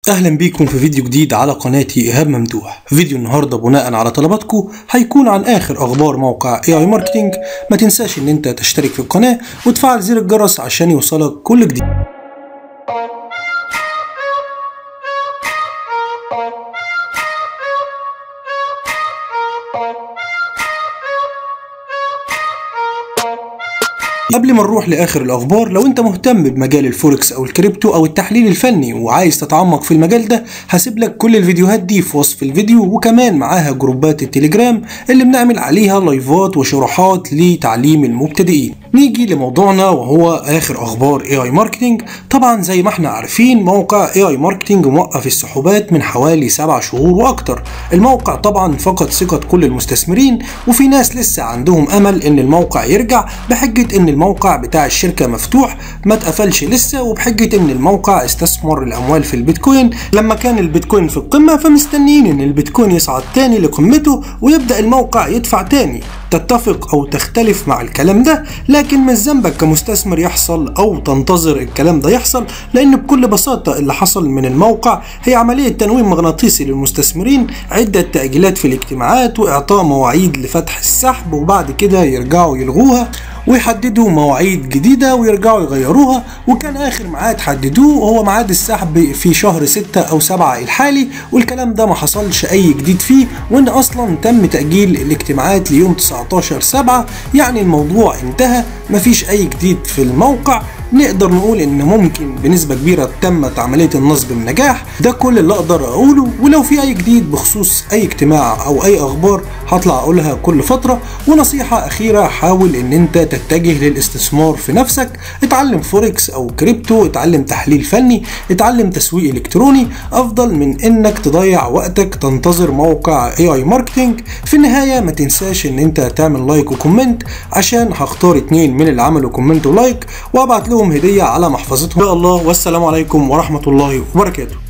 اهلا بيكم في فيديو جديد على قناتي ايهاب ممدوح فيديو النهارده بناء على طلباتكم هيكون عن اخر اخبار موقع اي اي ماركتنج ما تنساش ان انت تشترك في القناه وتفعل زر الجرس عشان يوصلك كل جديد قبل ما نروح لاخر الاخبار لو انت مهتم بمجال الفوركس او الكريبتو او التحليل الفني وعايز تتعمق في المجال ده هسيب لك كل الفيديوهات دي في وصف الفيديو وكمان معاها جروبات التليجرام اللي بنعمل عليها لايفات وشروحات لتعليم المبتدئين نيجي لموضوعنا وهو اخر اخبار اي اي ماركتنج طبعا زي ما احنا عارفين موقع اي اي ماركتنج موقف السحوبات من حوالي سبع شهور واكتر الموقع طبعا فقد ثقة كل المستثمرين وفي ناس لسه عندهم امل ان الموقع يرجع بحجة ان الموقع بتاع الشركة مفتوح ما اتقفلش لسه وبحجة ان الموقع استثمر الاموال في البيتكوين لما كان البيتكوين في القمة فمستنيين ان البيتكوين يصعد تاني لقمته ويبدأ الموقع يدفع تاني تتفق او تختلف مع الكلام ده لكن مش ذنبك كمستثمر يحصل او تنتظر الكلام ده يحصل لان بكل بساطة اللي حصل من الموقع هي عملية تنويم مغناطيسي للمستثمرين عدة تأجيلات في الاجتماعات واعطاء مواعيد لفتح السحب وبعد كده يرجعوا يلغوها ويحددوا مواعيد جديدة ويرجعوا يغيروها وكان آخر ميعاد حددوه هو ميعاد السحب في شهر 6 أو 7 الحالي والكلام ده ما حصلش أي جديد فيه وإن أصلا تم تأجيل الاجتماعات ليوم 19 7 يعني الموضوع انتهى مفيش أي جديد في الموقع نقدر نقول ان ممكن بنسبه كبيره تمت عمليه النصب بنجاح ده كل اللي اقدر اقوله ولو في اي جديد بخصوص اي اجتماع او اي اخبار هطلع اقولها كل فتره ونصيحه اخيره حاول ان انت تتجه للاستثمار في نفسك اتعلم فوركس او كريبتو اتعلم تحليل فني اتعلم تسويق الكتروني افضل من انك تضيع وقتك تنتظر موقع اي اي ماركتنج في النهايه ما تنساش ان انت تعمل لايك وكومنت عشان هختار اتنين من اللي عملوا كومنت ولايك وابعت لهم هديه على محفظتهم ان شاء الله والسلام عليكم ورحمه الله وبركاته